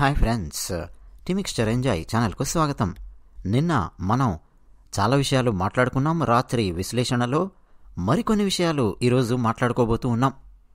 Hi friends టిమిక్స్చర్ enjoy ఛానల్కు స్వాగతం నిన్న మనం చాలా విషయాలు మాట్లాడుకున్నాం రాత్రి విశ్లేషణలో మరికొన్ని విషయాలు ఈరోజు మాట్లాడుకోబోతూ ఉన్నాం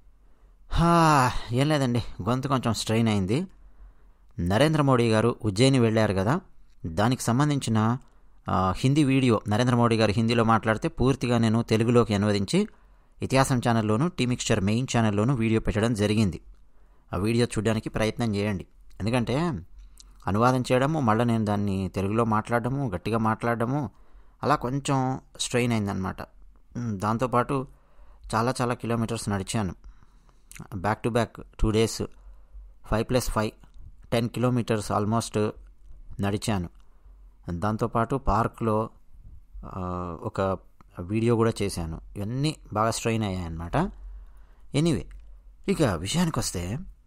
హా, ఏం లేదండి గొంతు కొంచెం స్ట్రెయిన్ అయింది నరేంద్ర మోడీ గారు ఉజ్జయిని వెళ్ళారు కదా దానికి సంబంధించిన ఆ, హిందీ వీడియో నరేంద్ర మోడీ గారు హిందీలో మాట్లాడితే పూర్తిగా నేను తెలుగులోకి అనువదించి ఇతిహాసం ఛానల్లోను టీమిక్స్చర్ మెయిన్ ఛానల్లోనూ వీడియో పెట్టడం జరిగింది ఆ వీడియో చూడడానికి ప్రయత్నం చేయండి ఎందుకంటే అనువాదం చేయడము మళ్ళీ నేను దాన్ని తెలుగులో మాట్లాడడము గట్టిగా మాట్లాడడము అలా కొంచెం స్ట్రెయిన్ అయిందనమాట ఉమ్, దాంతోపాటు చాలా చాలా కిలోమీటర్స్ నడిచాను back to back two days five plus five ten kilometers almost నడిచాను దాంతోపాటు పార్క్లో ఆ, ఒక వీడియో కూడా చేశాను ఇవన్నీ బాగా స్ట్రెయిన్ అయ్యాయి అన్నమాట ఎనీవే ఇక విషయానికి వస్తే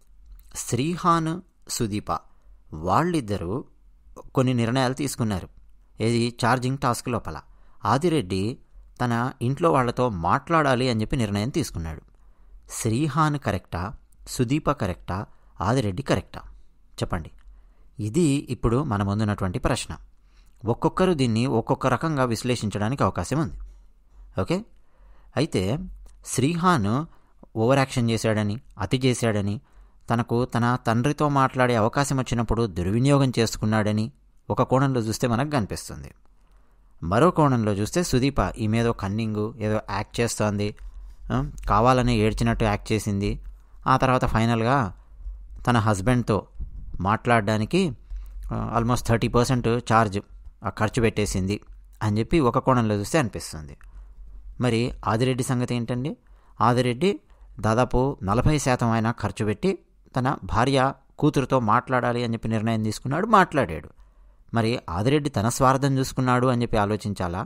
శ్రీహాన్ సుదీప వాళ్ళిద్దరూ కొన్ని నిర్ణయాలు తీసుకున్నారు ఏది ఛార్జింగ్ టాస్క్ లోపల ఆదిరెడ్డి తన ఇంట్లో వాళ్ళతో మాట్లాడాలి అని చెప్పి నిర్ణయం తీసుకున్నాడు శ్రీహాన్ కరెక్టా సుదీప కరెక్టా ఆదిరెడ్డి కరెక్టా చెప్పండి ఇది ఇప్పుడు మన ముందున్నటువంటి ప్రశ్న ఒక్కొక్కరు దీన్ని ఒక్కొక్క రకంగా విశ్లేషించడానికి అవకాశం ఉంది ఓకే అయితే శ్రీహాన్ ఓవర్ యాక్షన్ చేశాడని అతి చేశాడని తనకు తన తండ్రితో మాట్లాడే అవకాశం వచ్చినప్పుడు దుర్వినియోగం చేసుకున్నాడని ఒక కోణంలో చూస్తే మనకు కనిపిస్తుంది మరో కోణంలో చూస్తే సుదీప ఈమె ఏదో కన్నింగు ఏదో యాక్ట్ చేస్తోంది ఆ, కావాలని ఏడ్చినట్టు యాక్ట్ చేసింది ఆ తర్వాత ఫైనల్గా తన హస్బెండ్తో మాట్లాడడానికి ఆల్మోస్ట్ థర్టీ పర్సెంట్ ఛార్జ్ ఆ ఖర్చు పెట్టేసింది అని చెప్పి ఒక కోణంలో చూస్తే అనిపిస్తుంది మరి ఆదిరెడ్డి సంగతి ఏంటండి ఆదిరెడ్డి దాదాపు నలభై శాతం ఆయన ఖర్చు పెట్టి తన భార్య కూతురుతో మాట్లాడాలి అని చెప్పి నిర్ణయం తీసుకున్నాడు మాట్లాడాడు మరి ఆదిరెడ్డి తన స్వార్థం చూసుకున్నాడు అని చెప్పి ఆలోచించాలా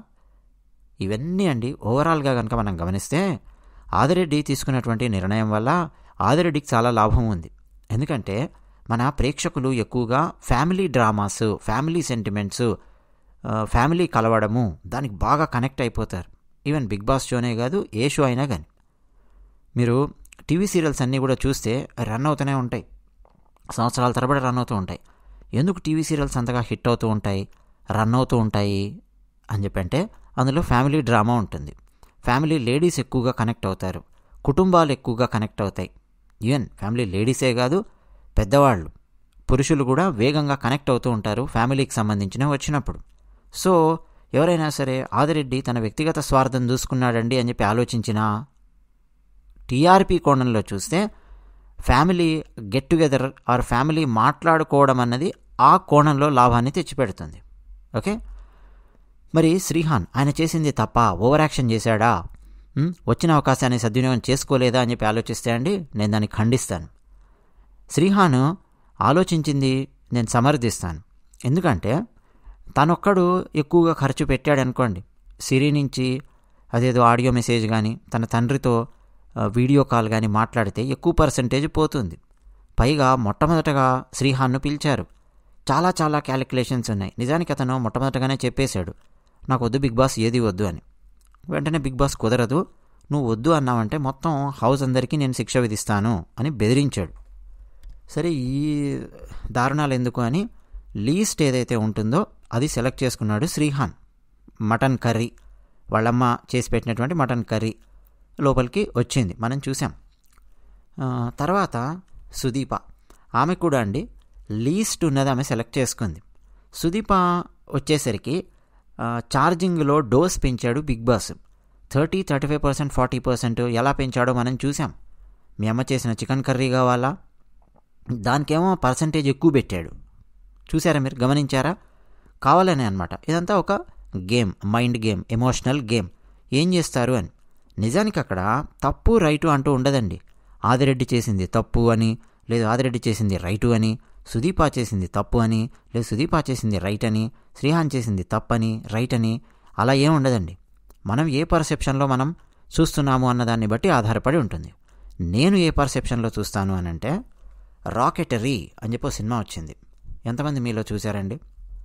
ఇవన్నీ అండి ఓవరాల్గా కనుక మనం గమనిస్తే ఆదిరెడ్డి తీసుకున్నటువంటి నిర్ణయం వల్ల ఆదిరెడ్డికి చాలా లాభం ఉంది ఎందుకంటే మన ప్రేక్షకులు ఎక్కువగా ఫ్యామిలీ డ్రామాస్ ఫ్యామిలీ సెంటిమెంట్స్ ఆ, ఫ్యామిలీ కలవడము దానికి బాగా కనెక్ట్ అయిపోతారు ఈవెన్ బిగ్ బాస్ షోనే కాదు ఏ షో అయినా కానీ మీరు టీవీ సీరియల్స్ అన్నీ కూడా చూస్తే రన్ అవుతూనే ఉంటాయి సంవత్సరాల తరబడి రన్ అవుతూ ఉంటాయి ఎందుకు టీవీ సీరియల్స్ అంతగా హిట్ అవుతూ ఉంటాయి రన్ అవుతూ ఉంటాయి అని చెప్పంటే అందులో ఫ్యామిలీ డ్రామా ఉంటుంది ఫ్యామిలీ లేడీస్ ఎక్కువగా కనెక్ట్ అవుతారు కుటుంబాలు ఎక్కువగా కనెక్ట్ అవుతాయి ఈవెన్ ఫ్యామిలీ లేడీసే కాదు పెద్దవాళ్ళు పురుషులు కూడా వేగంగా కనెక్ట్ అవుతూ ఉంటారు ఫ్యామిలీకి సంబంధించినవి వచ్చినప్పుడు సో ఎవరైనా సరే ఆదిరెడ్డి తన వ్యక్తిగత స్వార్థం చూసుకున్నాడండి అని చెప్పి ఆలోచించినా టీఆర్పీ కోణంలో చూస్తే family get together or family మాట్లాడుకోవడం అన్నది ఆ కోణంలో లాభాన్ని తెచ్చిపెడుతుంది ఓకే మరి శ్రీహాన్ ఆయన చేసింది తప్ప ఓవర్ యాక్షన్ చేశాడా ఉమ్, వచ్చిన అవకాశాన్ని సద్వినియోగం చేసుకోలేదా అని చెప్పి ఆలోచిస్తే అండి నేను దాన్ని ఖండిస్తాను శ్రీహాన్ ఆలోచించింది నేను సమర్థిస్తాను ఎందుకంటే తనొక్కడు ఎక్కువగా ఖర్చు పెట్టాడు అనుకోండి సిరి నుంచి అదేదో ఆడియో మెసేజ్ కానీ తన తండ్రితో ఆ, వీడియో కాల్ కానీ మాట్లాడితే ఎక్కువ పర్సంటేజ్ పోతుంది పైగా మొట్టమొదటగా శ్రీహాన్ను పిలిచారు చాలా చాలా క్యాలిక్యులేషన్స్ ఉన్నాయి నిజానికి అతను మొట్టమొదటగానే చెప్పేశాడు నాకు వద్దు బిగ్ బాస్ ఏది వద్దు అని వెంటనే బిగ్ బాస్ కుదరదు నువ్వు వద్దు అన్నావంటే మొత్తం హౌస్ అందరికీ నేను శిక్ష విధిస్తాను అని బెదిరించాడు సరే ఈ దారుణాలు ఎందుకు అని లీస్ట్ ఏదైతే ఉంటుందో అది సెలెక్ట్ చేసుకున్నాడు శ్రీహాన్ మటన్ కర్రీ వాళ్ళమ్మ చేసి పెట్టినటువంటి మటన్ కర్రీ లోపలికి వచ్చింది మనం చూసాం ఆ, తర్వాత సుదీప ఆమె కూడా అండి లీస్ట్ ఉన్నది ఆమె సెలెక్ట్ చేసుకుంది సుదీప వచ్చేసరికి ఆ, ఛార్జింగ్లో డోస్ పెంచాడు Bigg Boss thirty thirty five percent forty percent ఎలా పెంచాడో మనం చూసాం మీ అమ్మ చేసిన చికెన్ కర్రీ కావాలా దానికేమో పర్సంటేజ్ ఎక్కువ పెట్టాడు చూసారా మీరు గమనించారా కావాలనే అనమాట ఇదంతా ఒక game mind game emotional game ఏం చేస్తారు అని నిజానికి అక్కడ తప్పు రైటు అంటూ ఉండదండి ఆదిరెడ్డి చేసింది తప్పు అని లేదు ఆదిరెడ్డి చేసింది రైటు అని సుదీపా చేసింది తప్పు అని లేదు సుదీపా చేసింది రైట్ అని శ్రీహాన్ చేసింది తప్పని రైట్ అని అలా ఏం ఉండదండి మనం ఏ పర్సెప్షన్లో మనం చూస్తున్నాము అన్నదాన్ని బట్టి ఆధారపడి ఉంటుంది నేను ఏ పర్సెప్షన్లో చూస్తాను అని అంటే రాకెటరీ అని చెప్పి ఓ సినిమా వచ్చింది ఎంతమంది మీలో చూశారండి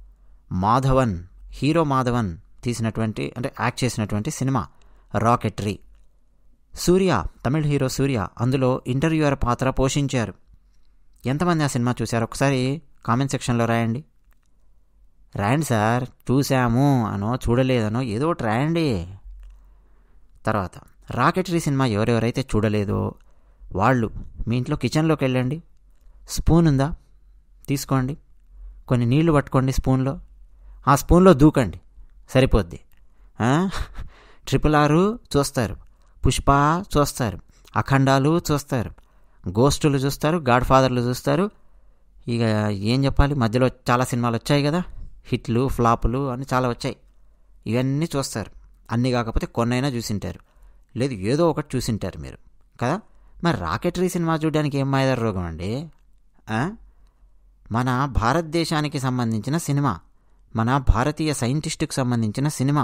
మాధవన్ హీరో మాధవన్ తీసినటువంటి అంటే యాక్ట్ చేసినటువంటి సినిమా రాకెటరీ సూర్య తమిళ హీరో సూర్య అందులో ఇంటర్వ్యూయర్ పాత్ర పోషించారు ఎంతమంది ఆ సినిమా చూశారు ఒకసారి కామెంట్ సెక్షన్లో రాయండి రాయండి సార్ చూసాము అనో చూడలేదనో ఏదో ఒకటి రాయండి తర్వాత రాకెటరీ సినిమా ఎవరెవరైతే చూడలేదో వాళ్ళు మీ ఇంట్లో కిచెన్లోకి వెళ్ళండి స్పూన్ ఉందా తీసుకోండి కొన్ని నీళ్లు పట్టుకోండి స్పూన్లో ఆ స్పూన్లో దూకండి సరిపోద్ది ఆ? ట్రిపుల్ ఆరు చూస్తారు పుష్ప చూస్తారు అఖండాలు చూస్తారు గోస్టులు చూస్తారు గాడ్ ఫాదర్లు చూస్తారు ఇక ఏం చెప్పాలి మధ్యలో చాలా సినిమాలు వచ్చాయి కదా హిట్లు ఫ్లాపులు అని చాలా వచ్చాయి ఇవన్నీ చూస్తారు అన్నీ కాకపోతే కొన్నైనా చూసింటారు లేదు ఏదో ఒకటి చూసింటారు మీరు కదా మరి రాకెటరీ సినిమా చూడడానికి ఏం మాయదారు రోగం అండి ఆ? మన భారతదేశానికి సంబంధించిన సినిమా మన భారతీయ సైంటిస్టుకు సంబంధించిన సినిమా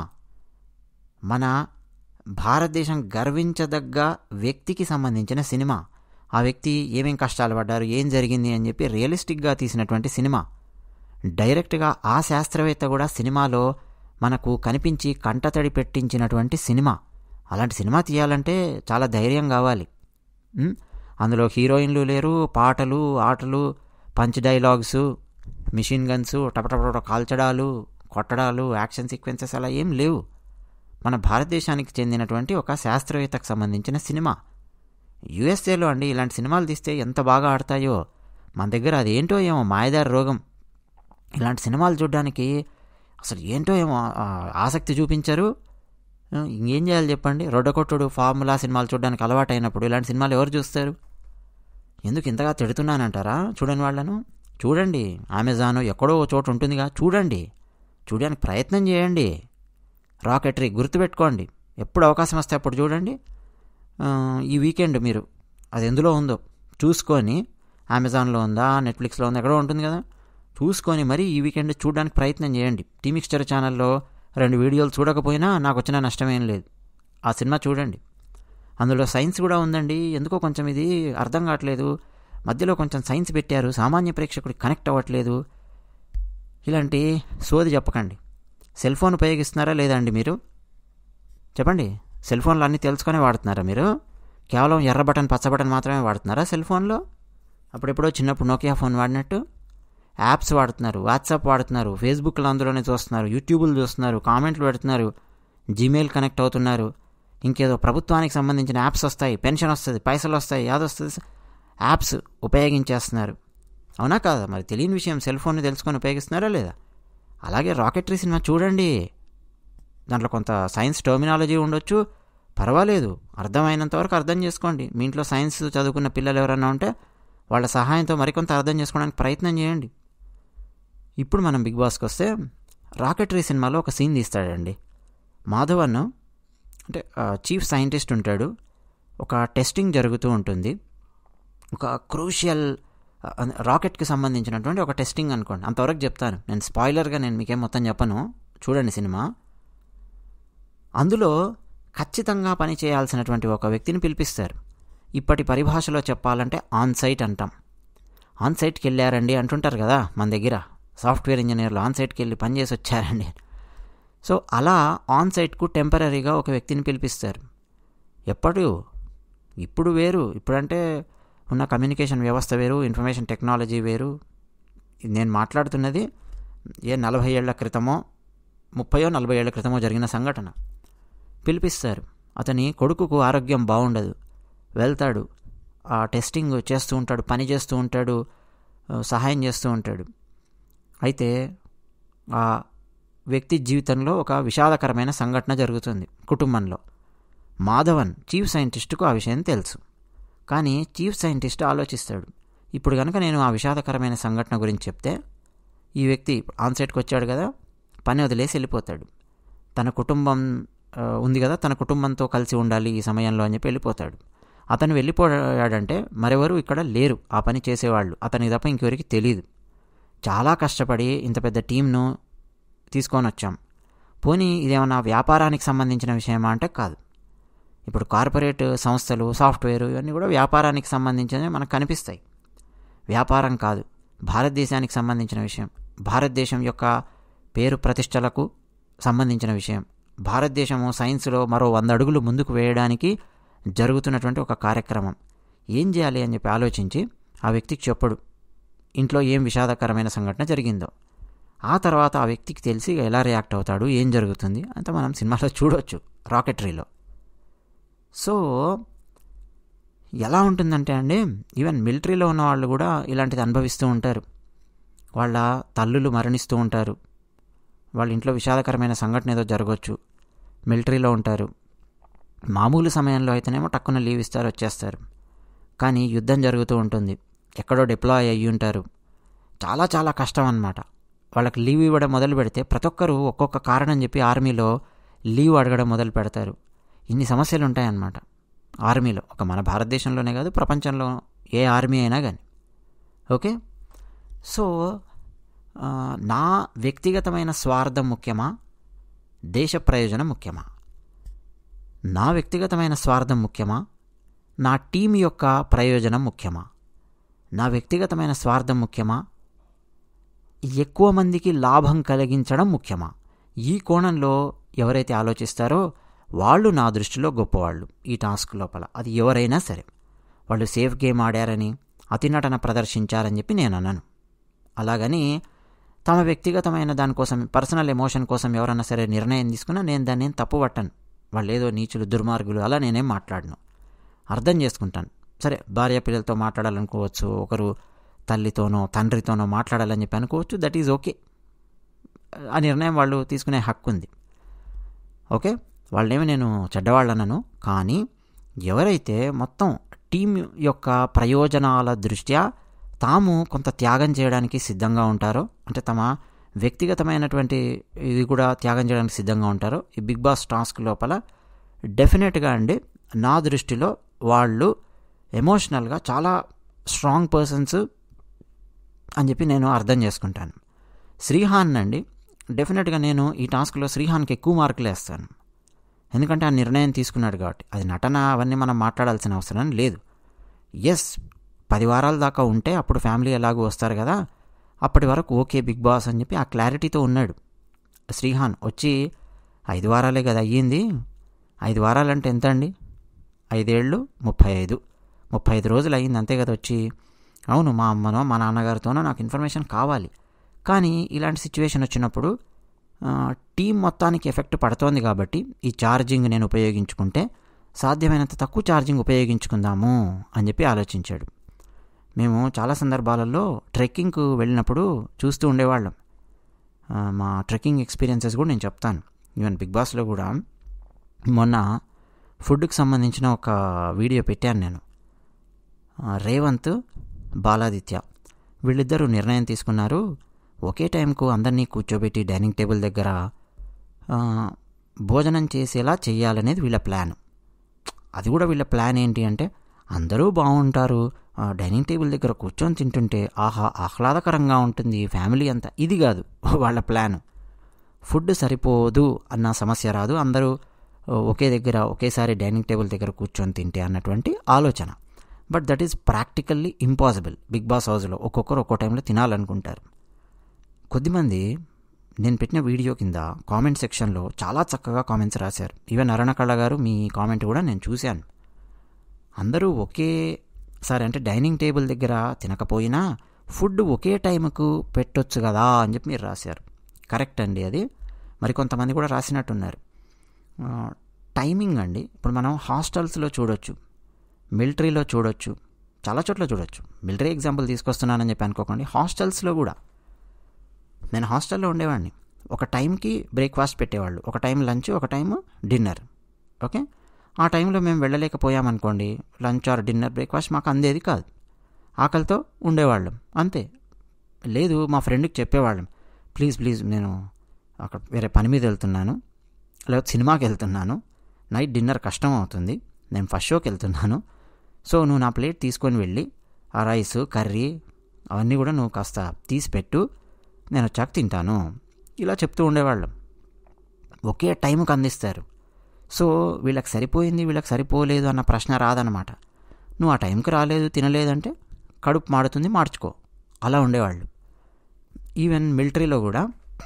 మన భారతదేశం గర్వించదగ్గ వ్యక్తికి సంబంధించిన సినిమా ఆ వ్యక్తి ఏమేం కష్టాలు పడ్డారు ఏం జరిగింది అని చెప్పి రియలిస్టిక్గా తీసినటువంటి సినిమా డైరెక్ట్గా ఆ శాస్త్రవేత్త కూడా సినిమాలో మనకు కనిపించి కంటతడి పెట్టించినటువంటి సినిమా అలాంటి సినిమా తీయాలంటే చాలా ధైర్యం కావాలి ఉం? అందులో హీరోయిన్లు లేరు పాటలు ఆటలు పంచ్ డైలాగ్స్ మిషన్ గన్స్ టపటపట కాల్చడాలు కొట్టడాలు యాక్షన్ సీక్వెన్సెస్ అలా ఏం లేవు మన భారతదేశానికి చెందినటువంటి ఒక శాస్త్రవేత్తకు సంబంధించిన సినిమా యుఎస్ఏలో అండి ఇలాంటి సినిమాలు తీస్తే ఎంత బాగా ఆడతాయో మన దగ్గర అదేంటో ఏమో మాయదారి రోగం ఇలాంటి సినిమాలు చూడడానికి అసలు ఏంటో ఏమో ఆ, ఆసక్తి చూపించరు ఆ, ఇంకేం చేయాలి చెప్పండి రొడ్డకొట్టుడు ఫార్ములా సినిమాలు చూడడానికి అలవాటు అయినప్పుడు ఇలాంటి సినిమాలు ఎవరు చూస్తారు ఎందుకు ఇంతగా తిడుతున్నానంటారా చూడని వాళ్ళను చూడండి అమెజాన్ ఎక్కడో ఓ చోటు ఉంటుందిగా చూడండి చూడడానికి ప్రయత్నం చేయండి రాకెటరీ గుర్తుపెట్టుకోండి ఎప్పుడు అవకాశం వస్తే అప్పుడు చూడండి ఆ, ఈ వీకెండ్ మీరు అది ఎందులో ఉందో చూసుకొని అమెజాన్లో ఉందా నెట్ఫ్లిక్స్లో ఉందా ఎక్కడో ఉంటుంది కదా చూసుకొని మరి ఈ వీకెండ్ చూడడానికి ప్రయత్నం చేయండి టీ మిక్స్చర్ ఛానల్లో రెండు వీడియోలు చూడకపోయినా నాకు వచ్చిన నష్టమేం లేదు ఆ సినిమా చూడండి అందులో సైన్స్ కూడా ఉందండి ఎందుకో కొంచెం ఇది అర్థం కావట్లేదు మధ్యలో కొంచెం సైన్స్ పెట్టారు సామాన్య ప్రేక్షకుడికి కనెక్ట్ అవ్వట్లేదు ఇలాంటి సోది చెప్పకండి సెల్ ఫోన్ ఉపయోగిస్తున్నారా లేదా అండి మీరు చెప్పండి సెల్ ఫోన్లు అన్నీ తెలుసుకొని వాడుతున్నారా మీరు కేవలం ఎర్ర బటన్ పచ్చ బటన్ మాత్రమే వాడుతున్నారా సెల్ ఫోన్లో అప్పుడెప్పుడో చిన్నప్పుడు నోకియా ఫోన్ వాడినట్టు యాప్స్ వాడుతున్నారు వాట్సాప్ వాడుతున్నారు ఫేస్బుక్లో అందులోనే చూస్తున్నారు యూట్యూబ్లు చూస్తున్నారు కామెంట్లు పెడుతున్నారు జీమెయిల్ కనెక్ట్ అవుతున్నారు ఇంకేదో ప్రభుత్వానికి సంబంధించిన యాప్స్ వస్తాయి పెన్షన్ వస్తుంది పైసలు వస్తాయి యాది వస్తుంది యాప్స్ ఉపయోగించేస్తున్నారు అవునా కాదా మరి తెలియని విషయం సెల్ ఫోన్ని తెలుసుకొని ఉపయోగిస్తున్నారా లేదా అలాగే రాకెటరీ సినిమా చూడండి దాంట్లో కొంత సైన్స్ టర్మినాలజీ ఉండొచ్చు పర్వాలేదు అర్థమైనంత వరకు అర్థం చేసుకోండి మీ ఇంట్లో సైన్స్ చదువుకున్న పిల్లలు ఎవరైనా ఉంటే వాళ్ళ సహాయంతో మరికొంత అర్థం చేసుకోవడానికి ప్రయత్నం చేయండి ఇప్పుడు మనం బిగ్ బాస్కి వస్తే రాకెటరీ సినిమాలో ఒక సీన్ తీస్తాడండి మాధవన్ అంటే చీఫ్ సైంటిస్ట్ ఉంటాడు ఒక టెస్టింగ్ జరుగుతూ ఉంటుంది ఒక క్రూషియల్ రాకెట్కి సంబంధించినటువంటి ఒక టెస్టింగ్ అనుకోండి అంతవరకు చెప్తాను నేను స్పాయిలర్గా నేను మీకేం మొత్తం చెప్పను చూడండి సినిమా అందులో ఖచ్చితంగా పని చేయాల్సినటువంటి ఒక వ్యక్తిని పిలిపిస్తారు ఇప్పటి పరిభాషలో చెప్పాలంటే ఆన్ సైట్ అంటాం ఆన్ సైట్కి వెళ్ళారండి అంటుంటారు కదా మన దగ్గర సాఫ్ట్వేర్ ఇంజనీర్లు ఆన్ సైట్కి వెళ్ళి పని చేసి వచ్చారండి సో అలా ఆన్ సైట్కు టెంపరీగా ఒక వ్యక్తిని పిలిపిస్తారు ఎప్పుడు ఇప్పుడు వేరు ఇప్పుడంటే ఉన్న కమ్యూనికేషన్ వ్యవస్థ వేరు ఇన్ఫర్మేషన్ టెక్నాలజీ వేరు ఇది నేను మాట్లాడుతున్నది ఏ నలభై ఏళ్ల క్రితమో ముప్పయో నలభై ఏళ్ల క్రితమో జరిగిన సంఘటన పిలిపిస్తారు అతని కొడుకుకు ఆరోగ్యం బాగుండదు వెళ్తాడు ఆ టెస్టింగ్ చేస్తూ ఉంటాడు పని చేస్తూ ఉంటాడు ఆ, సహాయం చేస్తూ ఉంటాడు అయితే ఆ వ్యక్తి జీవితంలో ఒక విషాదకరమైన సంఘటన జరుగుతుంది కుటుంబంలో మాధవన్ చీఫ్ సైంటిస్టుకు ఆ విషయం తెలుసు కానీ చీఫ్ సైంటిస్ట్ ఆలోచిస్తాడు ఇప్పుడు కనుక నేను ఆ విషాదకరమైన సంఘటన గురించి చెప్తే ఈ వ్యక్తి ఆన్సైట్కి వచ్చాడు కదా పని వదిలేసి వెళ్ళిపోతాడు తన కుటుంబం ఆ, ఉంది కదా తన కుటుంబంతో కలిసి ఉండాలి ఈ సమయంలో అని చెప్పి వెళ్ళిపోతాడు అతను వెళ్ళిపోయాడంటే మరెవరు ఇక్కడ లేరు ఆ పని చేసేవాళ్ళు అతనికి తప్ప ఇంకెవరికి తెలియదు చాలా కష్టపడి ఇంత పెద్ద టీంను తీసుకొని వచ్చాం పోనీ ఇదేమన్నా వ్యాపారానికి సంబంధించిన విషయమా అంటే కాదు ఇప్పుడు కార్పొరేట్ సంస్థలు సాఫ్ట్వేర్ ఇవన్నీ కూడా వ్యాపారానికి సంబంధించినవి మనకు కనిపిస్తాయి వ్యాపారం కాదు భారతదేశానికి సంబంధించిన విషయం భారతదేశం యొక్క పేరు ప్రతిష్టలకు సంబంధించిన విషయం భారతదేశము సైన్స్లో మరో వంద అడుగులు ముందుకు వేయడానికి జరుగుతున్నటువంటి ఒక కార్యక్రమం ఏం చేయాలి అని చెప్పి ఆలోచించి ఆ వ్యక్తికి చెప్పడు ఇంట్లో ఏం విషాదకరమైన సంఘటన జరిగిందో ఆ తర్వాత ఆ వ్యక్తికి తెలిసి ఎలా రియాక్ట్ అవుతాడు ఏం జరుగుతుంది అంత మనం సినిమాలో చూడొచ్చు రాకెటరీలో సో ఎలా ఉంటుందంటే అండి ఈవెన్ మిలిటరీలో ఉన్న వాళ్ళు కూడా ఇలాంటిది అనుభవిస్తూ ఉంటారు వాళ్ళ తల్లులు మరణిస్తూ ఉంటారు వాళ్ళ ఇంట్లో విషాదకరమైన సంఘటన ఏదో జరగవచ్చు మిలిటరీలో ఉంటారు మామూలు సమయంలో అయితేనేమో టక్కున లీవ్ ఇస్తారు వచ్చేస్తారు కానీ యుద్ధం జరుగుతూ ఉంటుంది ఎక్కడో డిప్లాయ్ అయ్యి ఉంటారు చాలా చాలా కష్టం అన్నమాట వాళ్ళకి లీవ్ ఇవ్వడం మొదలు పెడితే ప్రతి ఒక్కరు ఒక్కొక్క కారణం చెప్పి ఆర్మీలో లీవ్ అడగడం మొదలు పెడతారు ఇన్ని సమస్యలు ఉంటాయన్నమాట ఆర్మీలో ఒక మన భారతదేశంలోనే కాదు ప్రపంచంలో ఏ ఆర్మీ అయినా కానీ ఓకే సో ఆ, నా వ్యక్తిగతమైన స్వార్థం ముఖ్యమా దేశ ప్రయోజనం ముఖ్యమా నా వ్యక్తిగతమైన స్వార్థం ముఖ్యమా నా టీం యొక్క ప్రయోజనం ముఖ్యమా నా వ్యక్తిగతమైన స్వార్థం ముఖ్యమా ఎక్కువ మందికి లాభం కలిగించడం ముఖ్యమా ఈ కోణంలో ఎవరైతే ఆలోచిస్తారో వాళ్ళు నా దృష్టిలో గొప్పవాళ్ళు ఈ టాస్క్ లోపల అది ఎవరైనా సరే వాళ్ళు సేఫ్ గేమ్ ఆడారని అతినటన ప్రదర్శించారని చెప్పి నేను అన్నాను అలాగని తమ వ్యక్తిగతమైన దానికోసం పర్సనల్ ఎమోషన్ కోసం ఎవరైనా సరే నిర్ణయం తీసుకున్నా నేను దాన్ని ఏం తప్పు పట్టను వాళ్ళు ఏదో నీచులు దుర్మార్గులు అలా నేనేం మాట్లాడను అర్థం చేసుకుంటాను సరే భార్య పిల్లలతో మాట్లాడాలనుకోవచ్చు ఒకరు తల్లితోనో తండ్రితోనో మాట్లాడాలని చెప్పి అనుకోవచ్చు దట్ ఈజ్ ఓకే ఆ నిర్ణయం వాళ్ళు తీసుకునే హక్కు ఉంది ఓకే వాళ్ళేమి నేను చెడ్డవాళ్ళనను కానీ ఎవరైతే మొత్తం టీం యొక్క ప్రయోజనాల దృష్ట్యా తాము కొంత త్యాగం చేయడానికి సిద్ధంగా ఉంటారో అంటే తమ వ్యక్తిగతమైనటువంటి ఇది కూడా త్యాగం చేయడానికి సిద్ధంగా ఉంటారో ఈ బిగ్ బాస్ టాస్క్ లోపల డెఫినెట్గా అండి నా దృష్టిలో వాళ్ళు ఎమోషనల్గా చాలా స్ట్రాంగ్ పర్సన్స్ అని చెప్పి నేను అర్థం చేసుకుంటాను శ్రీహాన్ అండి డెఫినెట్గా నేను ఈ టాస్క్లో శ్రీహాన్కి ఎక్కువ మార్కులు వేస్తాను ఎందుకంటే ఆ నిర్ణయం తీసుకున్నాడు కాబట్టి అది నటన అవన్నీ మనం మాట్లాడాల్సిన అవసరం లేదు ఎస్ పది వారాల దాకా ఉంటే అప్పుడు ఫ్యామిలీ ఎలాగో వస్తారు కదా అప్పటి వరకు ఓకే బిగ్ బాస్ అని చెప్పి ఆ క్లారిటీతో ఉన్నాడు శ్రీహాన్ వచ్చి ఐదు వారాలే కదా అయ్యింది ఐదు వారాలంటే ఎంత అండి ఐదేళ్ళు ముప్పై ఐదు ముప్పై ఐదు రోజులు అయ్యింది అంతే కదా వచ్చి అవును మా అమ్మనో మా నాన్నగారితోనో నాకు ఇన్ఫర్మేషన్ కావాలి కానీ ఇలాంటి సిచ్యువేషన్ వచ్చినప్పుడు ఆ, టీం మొత్తానికి ఎఫెక్ట్ పడుతోంది కాబట్టి ఈ ఛార్జింగ్ నేను ఉపయోగించుకుంటే సాధ్యమైనంత తక్కువ ఛార్జింగ్ ఉపయోగించుకుందాము అని చెప్పి ఆలోచించాడు మేము చాలా సందర్భాలలో ట్రెక్కింగ్కు వెళ్ళినప్పుడు చూస్తూ ఉండేవాళ్ళం ఆ, మా ట్రెక్కింగ్ ఎక్స్పీరియన్సెస్ కూడా నేను చెప్తాను ఈవెన్ బిగ్ బాస్లో కూడా మొన్న ఫుడ్కి సంబంధించిన ఒక వీడియో పెట్టాను నేను ఆ, రేవంత్ బాలాదిత్య వీళ్ళిద్దరూ నిర్ణయం తీసుకున్నారు ఒకే టైంకు అందరినీ కూర్చోబెట్టి డైనింగ్ టేబుల్ దగ్గర ఆ, భోజనం చేసేలా చేయాలనేది వీళ్ళ ప్లాన్ అది కూడా వీళ్ళ ప్లాన్ ఏంటి అంటే అందరూ బాగుంటారు ఆ, డైనింగ్ టేబుల్ దగ్గర కూర్చొని తింటుంటే ఆహా ఆహ్లాదకరంగా ఉంటుంది ఫ్యామిలీ అంతా ఇది కాదు వాళ్ళ ప్లాన్ ఫుడ్ సరిపోదు అన్న సమస్య రాదు అందరూ ఒకే దగ్గర ఒకేసారి డైనింగ్ టేబుల్ దగ్గర కూర్చొని తింటే అన్నటువంటి ఆలోచన but that is practically impossible Bigg Boss హౌస్లో ఒక్కొక్కరు ఒక్కో టైంలో తినాలనుకుంటారు కొద్దిమంది నేను పెట్టిన వీడియో కింద కామెంట్ సెక్షన్లో చాలా చక్కగా కామెంట్స్ రాశారు ఈవెన్ అరుణకళ గారు మీ కామెంట్ కూడా నేను చూశాను అందరూ ఒకే సరే అంటే డైనింగ్ టేబుల్ దగ్గర తినకపోయినా ఫుడ్ ఒకే టైంకు పెట్టొచ్చు కదా అని చెప్పి మీరు రాశారు కరెక్ట్ అండి అది మరికొంతమంది కూడా రాసినట్టున్నారు ఆ, టైమింగ్ అండి ఇప్పుడు మనం హాస్టల్స్లో చూడొచ్చు మిలిటరీలో చూడొచ్చు చాలా చోట్ల చూడొచ్చు మిలిటరీ ఎగ్జాంపుల్ తీసుకొస్తున్నానని చెప్పి అనుకోకండి హాస్టల్స్లో కూడా నేను హాస్టల్లో ఉండేవాడిని ఒక టైంకి బ్రేక్ఫాస్ట్ పెట్టేవాళ్ళు ఒక టైం లంచ్ ఒక టైం డిన్నర్ ఓకే ఆ టైంలో మేము వెళ్ళలేకపోయామనుకోండి లంచ్ ఆర్ డిన్నర్ బ్రేక్ఫాస్ట్ మాకు అందేది కాదు ఆకలితో ఉండేవాళ్ళం అంతే లేదు మా ఫ్రెండ్కి చెప్పేవాళ్ళం ప్లీజ్ ప్లీజ్ నేను అక్కడ వేరే పని మీద వెళ్తున్నాను లేకపోతే సినిమాకి వెళ్తున్నాను నైట్ డిన్నర్ కష్టం అవుతుంది నేను ఫస్ట్ షోకి వెళ్తున్నాను సో నువ్వు నా ప్లేట్ తీసుకొని వెళ్ళి ఆ రైస్ కర్రీ అవన్నీ కూడా నువ్వు కాస్త తీసి పెట్టు నేను వచ్చాక తింటాను ఇలా చెప్తూ ఉండేవాళ్ళం ఒకే టైంకి అందిస్తారు సో వీళ్ళకి సరిపోయింది వీళ్ళకి సరిపోలేదు అన్న ప్రశ్న రాదనమాట నువ్వు ఆ టైంకి రాలేదు తినలేదంటే కడుపు మాడుతుంది మార్చుకో అలా ఉండేవాళ్ళు ఈవెన్ మిలిటరీలో కూడా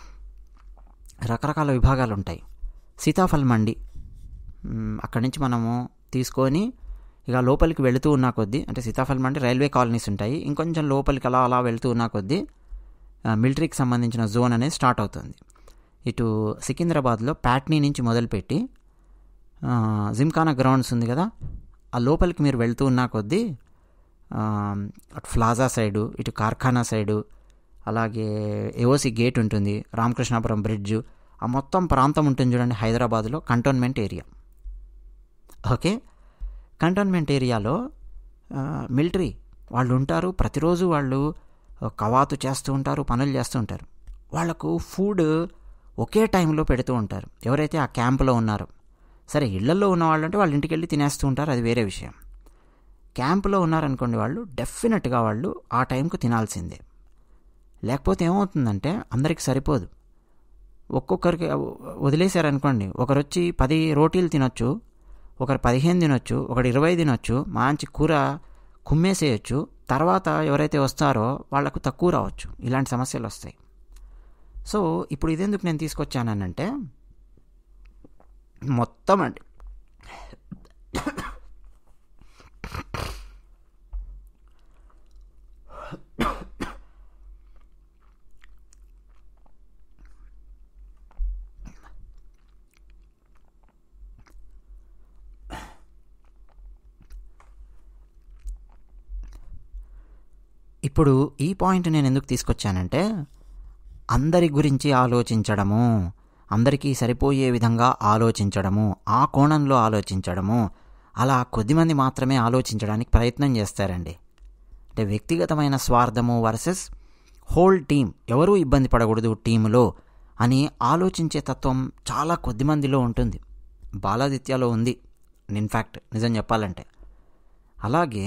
రకరకాల విభాగాలు ఉంటాయి సీతాఫల్ మండి మ్, అక్కడి నుంచి మనము తీసుకొని ఇక లోపలికి వెళుతూ ఉన్న కొద్దీ అంటే సీతాఫలం అంటే రైల్వే కాలనీస్ ఉంటాయి ఇంకొంచెం లోపలికి అలా అలా వెళుతూ ఉన్న కొద్దీ ఆ, మిలిటరీకి సంబంధించిన జోన్ అనేది స్టార్ట్ అవుతుంది ఇటు సికింద్రాబాద్లో ప్యాట్నీ నుంచి మొదలుపెట్టి ఆ, జిమ్ఖానా గ్రౌండ్స్ ఉంది కదా ఆ లోపలికి మీరు వెళ్తూ ఉన్న కొద్దీ ఆ, అటు ప్లాజా సైడు ఇటు కార్ఖానా సైడు అలాగే ఏఓసి గేట్ ఉంటుంది రామకృష్ణాపురం బ్రిడ్జ్ ఆ మొత్తం ప్రాంతం ఉంటుంది చూడండి హైదరాబాద్లో కంటోన్మెంట్ ఏరియా ఓకే కంటోన్మెంట్ ఏరియాలో ఆ, మిలిటరీ వాళ్ళు ఉంటారు ప్రతిరోజు వాళ్ళు కవాతు చేస్తూ ఉంటారు పనులు చేస్తూ ఉంటారు వాళ్ళకు ఫుడ్ ఒకే టైంలో పెడుతూ ఉంటారు ఎవరైతే ఆ క్యాంపులో ఉన్నారో సరే ఇళ్లలో ఉన్న వాళ్ళు అంటే వాళ్ళ ఇంటికి వెళ్ళి తినేస్తూ ఉంటారు అది వేరే విషయం క్యాంపులో ఉన్నారనుకోండి వాళ్ళు డెఫినెట్గా వాళ్ళు ఆ టైంకు తినాల్సిందే లేకపోతే ఏమవుతుందంటే అందరికి సరిపోదు ఒక్కొక్కరికి వదిలేశారనుకోండి ఒకరు వచ్చి పది రోటీలు తినొచ్చు ఒకరు పదిహేను తినొచ్చు ఒకడు ఇరవై తినొచ్చు మంచి కూర కుమ్మేసేయచ్చు తర్వాత ఎవరైతే వస్తారో వాళ్లకు తక్కువ రావచ్చు ఇలాంటి సమస్యలు వస్తాయి సో ఇప్పుడు ఇదెందుకు నేను తీసుకొచ్చానంటే మొత్తం అండి ఇప్పుడు ఈ పాయింట్ నేను ఎందుకు తీసుకొచ్చానంటే అందరి గురించి ఆలోచించడము అందరికీ సరిపోయే విధంగా ఆలోచించడము ఆ కోణంలో ఆలోచించడము అలా కొద్దిమంది మాత్రమే ఆలోచించడానికి ప్రయత్నం చేస్తారండి అంటే వ్యక్తిగతమైన స్వార్థము వర్సెస్ హోల్ టీం ఎవరూ ఇబ్బంది పడకూడదు టీములో అని ఆలోచించే తత్వం చాలా కొద్ది మందిలో ఉంటుంది బాలాదిత్యలో ఉంది ఇన్ఫ్యాక్ట్ నిజం చెప్పాలంటే అలాగే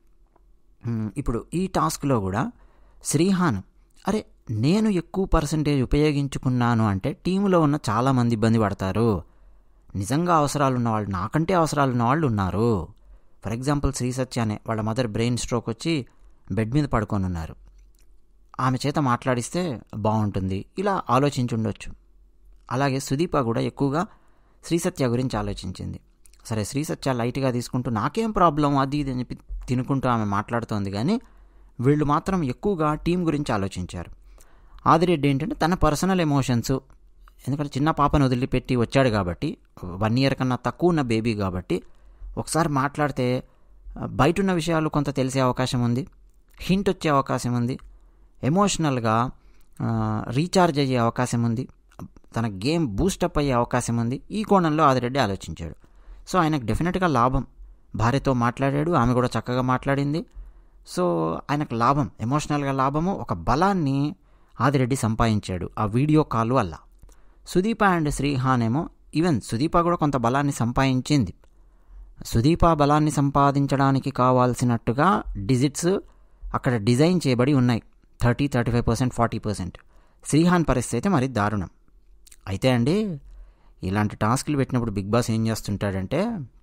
మ్, ఇప్పుడు ఈ టాస్క్లో కూడా శ్రీహాన్ అరే నేను ఎక్కువ పర్సంటేజ్ ఉపయోగించుకున్నాను అంటే టీములో ఉన్న చాలామంది ఇబ్బంది పడతారు నిజంగా అవసరాలు ఉన్న వాళ్ళు నాకంటే అవసరాలు ఉన్న వాళ్ళు ఉన్నారు ఫర్ ఎగ్జాంపుల్ శ్రీ సత్య అనే వాళ్ళ మదర్ బ్రెయిన్ స్ట్రోక్ వచ్చి బెడ్ మీద పడుకొని ఉన్నారు ఆమె చేత మాట్లాడిస్తే బాగుంటుంది ఇలా ఆలోచించుండొచ్చు అలాగే సుదీప కూడా ఎక్కువగా శ్రీ సత్య గురించి ఆలోచించింది సరే శ్రీ సత్య లైట్గా తీసుకుంటూ నాకేం ప్రాబ్లం అది ఇది అని చెప్పి తినుకుంటూ ఆమె మాట్లాడుతోంది కానీ వీళ్ళు మాత్రం ఎక్కువగా టీం గురించి ఆలోచించారు ఆదిరెడ్డి ఏంటంటే తన పర్సనల్ ఎమోషన్స్ ఎందుకంటే చిన్న పాపను వదిలిపెట్టి వచ్చాడు కాబట్టి వన్ ఇయర్ కన్నా తక్కువ ఉన్న బేబీ కాబట్టి ఒకసారి మాట్లాడితే ఆ, బయట ఉన్న విషయాలు కొంత తెలిసే అవకాశం ఉంది హింట్ వచ్చే అవకాశం ఉంది ఎమోషనల్గా ఆ, రీఛార్జ్ అయ్యే అవకాశం ఉంది తన గేమ్ బూస్టప్ అయ్యే అవకాశం ఉంది ఈ కోణంలో ఆదిరెడ్డి ఆలోచించాడు సో ఆయనకు డెఫినెట్గా లాభం భార్యతో మాట్లాడాడు ఆమె కూడా చక్కగా మాట్లాడింది సో ఆయనకు లాభం ఎమోషనల్గా లాభము ఒక బలాన్ని ఆదిరెడ్డి సంపాదించాడు ఆ వీడియో కాల్ వల్ల సుదీప అండ్ శ్రీహాన్ ఏమో ఈవెన్ సుదీప కూడా కొంత బలాన్ని సంపాదించింది సుదీప బలాన్ని సంపాదించడానికి కావాల్సినట్టుగా డిజిట్స్ అక్కడ డిజైన్ చేయబడి ఉన్నాయి thirty thirty five percent forty percent Srihan పరిస్థితి అయితే మరి దారుణం అయితే అండి ఇలాంటి టాస్క్లు పెట్టినప్పుడు బిగ్ బాస్ ఏం చేస్తుంటాడంటే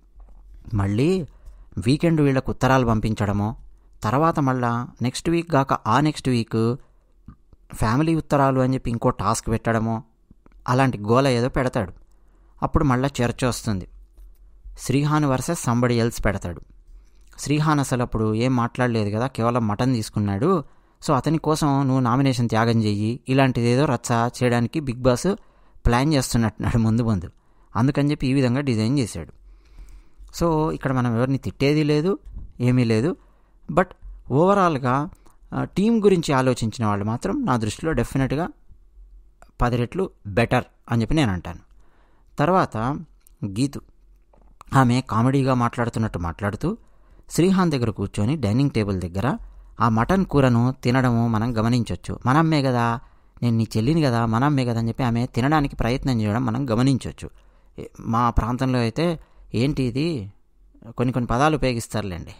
మళ్ళీ వీకెండ్ వీళ్ళకు ఉత్తరాలు పంపించడమో తర్వాత మళ్ళా నెక్స్ట్ వీక్ కాక ఆ నెక్స్ట్ వీక్ ఫ్యామిలీ ఉత్తరాలు అని చెప్పి ఇంకో టాస్క్ పెట్టడమో అలాంటి గోల ఏదో పెడతాడు అప్పుడు మళ్ళీ చర్చ వస్తుంది శ్రీహాన్ వర్సెస్ సంబడి ఎల్స్ పెడతాడు శ్రీహాన్ అసలు అప్పుడు ఏం మాట్లాడలేదు కదా కేవలం మటన్ తీసుకున్నాడు సో అతని కోసం నువ్వు నామినేషన్ త్యాగం చెయ్యి ఇలాంటిది ఏదో రచ్చ చేయడానికి బిగ్ బాస్ ప్లాన్ చేస్తున్నట్టున్నాడు ముందు ముందు అందుకని చెప్పి ఈ విధంగా డిజైన్ చేశాడు సో ఇక్కడ మనం ఎవరిని తిట్టేది లేదు ఏమీ లేదు బట్ ఓవరాల్గా టీం గురించి ఆలోచించిన వాళ్ళు మాత్రం నా దృష్టిలో డెఫినెట్గా పది రెట్లు బెటర్ అని చెప్పి నేను అంటాను తర్వాత గీతు ఆమె కామెడీగా మాట్లాడుతున్నట్టు మాట్లాడుతూ శ్రీహాన్ దగ్గర కూర్చొని డైనింగ్ టేబుల్ దగ్గర ఆ మటన్ కూరను తినడము మనం గమనించవచ్చు మనమ్మే కదా నేను నీ చెల్లిని కదా మనమ్మే కదా అని చెప్పి ఆమె తినడానికి ప్రయత్నం చేయడం మనం గమనించవచ్చు ఏ- మా ప్రాంతంలో అయితే ఏంటి ఇది కొన్ని కొన్ని పదాలు ఉపయోగిస్తారులేండి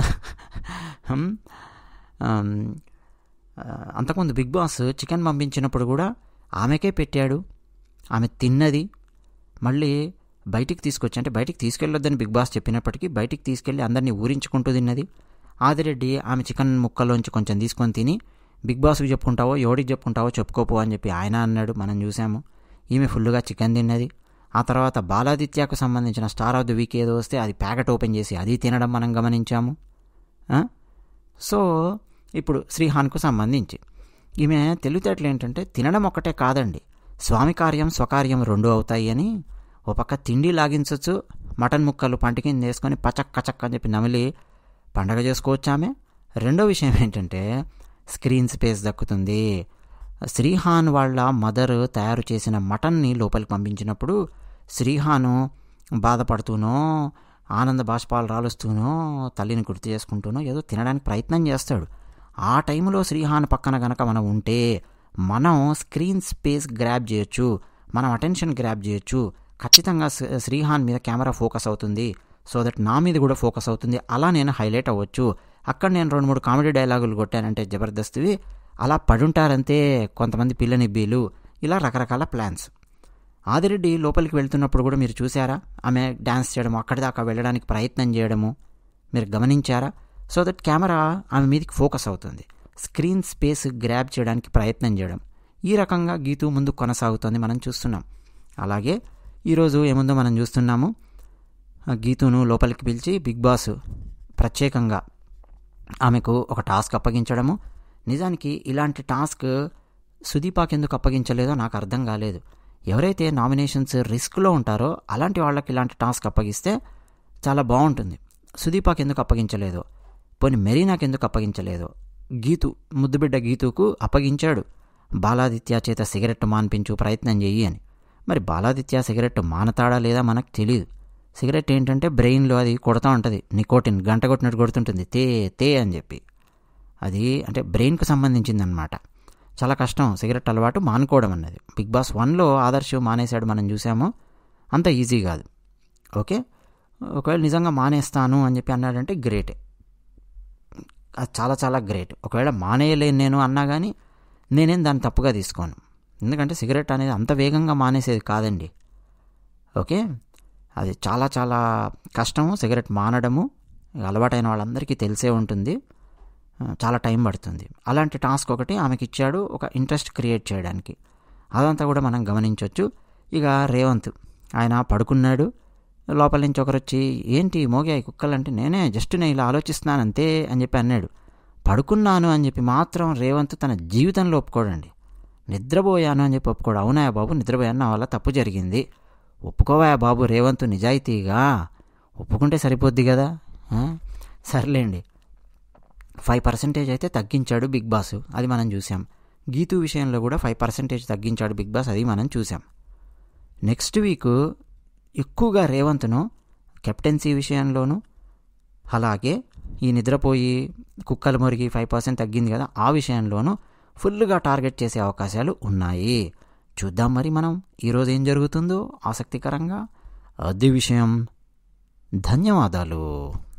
హమ్, ఆమ్, ఆ, అంతకుముందు బిగ్ బాస్ చికెన్ పంపించినప్పుడు కూడా ఆమెకే పెట్టాడు ఆమె తిన్నది మళ్ళీ బయటికి తీసుకొచ్చి అంటే బయటికి తీసుకెళ్ళొద్దని బిగ్ బాస్ చెప్పినప్పటికీ బయటికి తీసుకెళ్ళి అందరినీ ఊరించుకుంటూ తిన్నది ఆదిరెడ్డి ఆమె చికెన్ ముక్కలోంచి కొంచెం తీసుకొని తిని బిగ్ బాస్కి చెప్పుకుంటావో ఎవడికి చెప్పుకుంటావో చెప్పుకోపో అని చెప్పి ఆయన అన్నాడు మనం చూసాము ఈమె ఫుల్గా చికెన్ తిన్నది ఆ తర్వాత బాలాదిత్యకు సంబంధించిన స్టార్ ఆఫ్ ది వీక్ ఏదో వస్తే అది ప్యాకెట్ ఓపెన్ చేసి అది తినడం మనం గమనించాము ఆ? సో ఇప్పుడు శ్రీహాన్కు సంబంధించి ఈమె తెలివితేటలు ఏంటంటే తినడం ఒక్కటే కాదండి స్వామి కార్యం స్వకార్యం రెండు అవుతాయి అని ఓ పక్క తిండి లాగించవచ్చు మటన్ ముక్కలు పంట కింద వేసుకొని పచక్ కచక్ అని చెప్పి నమిలి పండగ చేసుకోవచ్చు ఆమె రెండో విషయం ఏంటంటే స్క్రీన్ స్పేస్ దక్కుతుంది శ్రీహాన్ వాళ్ళ మదర్ తయారు చేసిన మటన్ని లోపలికి పంపించినప్పుడు శ్రీహాను బాధపడుతూనో ఆనంద బాష్పాలు రాలుస్తూనో తల్లిని గుర్తు చేసుకుంటూనో ఏదో తినడానికి ప్రయత్నం చేస్తాడు ఆ టైంలో శ్రీహాన్ పక్కన గనక మనం ఉంటే మనం స్క్రీన్ స్పేస్ గ్రాప్ చేయొచ్చు మనం అటెన్షన్ గ్రాప్ చేయొచ్చు ఖచ్చితంగా శ్రీ- శ్రీహాన్ మీద కెమెరా ఫోకస్ అవుతుంది సో దట్ నా మీద కూడా ఫోకస్ అవుతుంది అలా నేను హైలైట్ అవ్వచ్చు అక్కడ నేను రెండు మూడు కామెడీ డైలాగులు కొట్టానంటే జబర్దస్త్వి అలా పడుంటారంతే కొంతమంది పిల్లనిబ్బీలు ఇలా రకరకాల ప్లాన్స్ ఆదిరెడ్డి లోపలికి వెళ్తున్నప్పుడు కూడా మీరు చూసారా ఆమె డ్యాన్స్ చేయడము అక్కడి దాకా వెళ్ళడానికి ప్రయత్నం చేయడము మీరు గమనించారా సో దట్ కెమెరా ఆమె మీదకి ఫోకస్ అవుతుంది స్క్రీన్ స్పేస్ గ్రాప్ చేయడానికి ప్రయత్నం చేయడం ఈ రకంగా గీతు ముందు కొనసాగుతోంది మనం చూస్తున్నాం అలాగే ఈరోజు ఏముందో మనం చూస్తున్నాము ఆ గీతును లోపలికి పిలిచి బిగ్ బాస్ ప్రత్యేకంగా ఆమెకు ఒక టాస్క్ అప్పగించడము నిజానికి ఇలాంటి టాస్క్ సుదీపాకి ఎందుకు అప్పగించలేదో నాకు అర్థం కాలేదు ఎవరైతే నామినేషన్స్ రిస్క్లో ఉంటారో అలాంటి వాళ్ళకి ఇలాంటి టాస్క్ అప్పగిస్తే చాలా బాగుంటుంది సుదీపాకి ఎందుకు అప్పగించలేదో పోనీ మెరీనాకి ఎందుకు అప్పగించలేదో గీతు ముద్దుబిడ్డ గీతుకు అప్పగించాడు బాలాదిత్య చేత సిగరెట్ మాన్పించు ప్రయత్నం చెయ్యి అని మరి బాలాదిత్య సిగరెట్ మానతాడా లేదా మనకు తెలియదు సిగరెట్ ఏంటంటే బ్రెయిన్లో అది కొడతా ఉంటుంది నికోటిన్ గంట కొట్టినట్టు కొడుతుంటుంది తే తే అని చెప్పి అది అంటే బ్రెయిన్కు సంబంధించింది అనమాట చాలా కష్టం సిగరెట్ అలవాటు మానుకోవడం అన్నది బిగ్ బాస్ వన్లో ఆదర్శ్ మానేశాడు మనం చూసాము అంత ఈజీ కాదు ఓకే ఒకవేళ నిజంగా మానేస్తాను అని చెప్పి అన్నాడంటే గ్రేటే అది చాలా చాలా గ్రేట్ ఒకవేళ మానేయలేను నేను అన్నా కానీ నేనేం దాన్ని తప్పుగా తీసుకోను ఎందుకంటే సిగరెట్ అనేది అంత వేగంగా మానేసేది కాదండి ఓకే అది చాలా చాలా కష్టము సిగరెట్ మానడము అలవాటైన వాళ్ళందరికీ తెలిసే ఉంటుంది ఆ, చాలా టైం పడుతుంది అలాంటి టాస్క్ ఒకటి ఆమెకి ఇచ్చాడు ఒక ఇంట్రెస్ట్ క్రియేట్ చేయడానికి అదంతా కూడా మనం గమనించవచ్చు ఇక రేవంత్ ఆయన పడుకున్నాడు లోపల నుంచి ఒకరు వచ్చి ఏంటి మోగాయి కుక్కలు అంటే నేనే జస్ట్ నేను ఇలా ఆలోచిస్తున్నాను అంతే అని చెప్పి అన్నాడు పడుకున్నాను అని చెప్పి మాత్రం రేవంత్ తన జీవితంలో ఒప్పుకోడండి నిద్రపోయాను అని చెప్పి ఒప్పుకోడు అవునాయా బాబు నిద్రపోయాను నా వల్ల తప్పు జరిగింది ఒప్పుకోవాయా బాబు రేవంత్ నిజాయితీగా ఒప్పుకుంటే సరిపోద్ది కదా ఆ? సర్లేండి ఫైవ్ పర్సెంటేజ్ అయితే తగ్గించాడు బిగ్ బాస్ అది మనం చూసాం గీతు విషయంలో కూడా ఫైవ్ పర్సెంటేజ్ తగ్గించాడు బిగ్ బాస్ అది మనం చూసాం నెక్స్ట్ వీక్ ఎక్కువగా రేవంత్ను కెప్టెన్సీ విషయంలోనూ అలాగే ఈ నిద్రపోయి కుక్కలు మురిగి ఫైవ్ పర్సెంట్ తగ్గింది కదా ఆ విషయంలోనూ ఫుల్గా టార్గెట్ చేసే అవకాశాలు ఉన్నాయి చూద్దాం మరి మనం ఈరోజు ఏం జరుగుతుందో ఆసక్తికరంగా అది విషయం ధన్యవాదాలు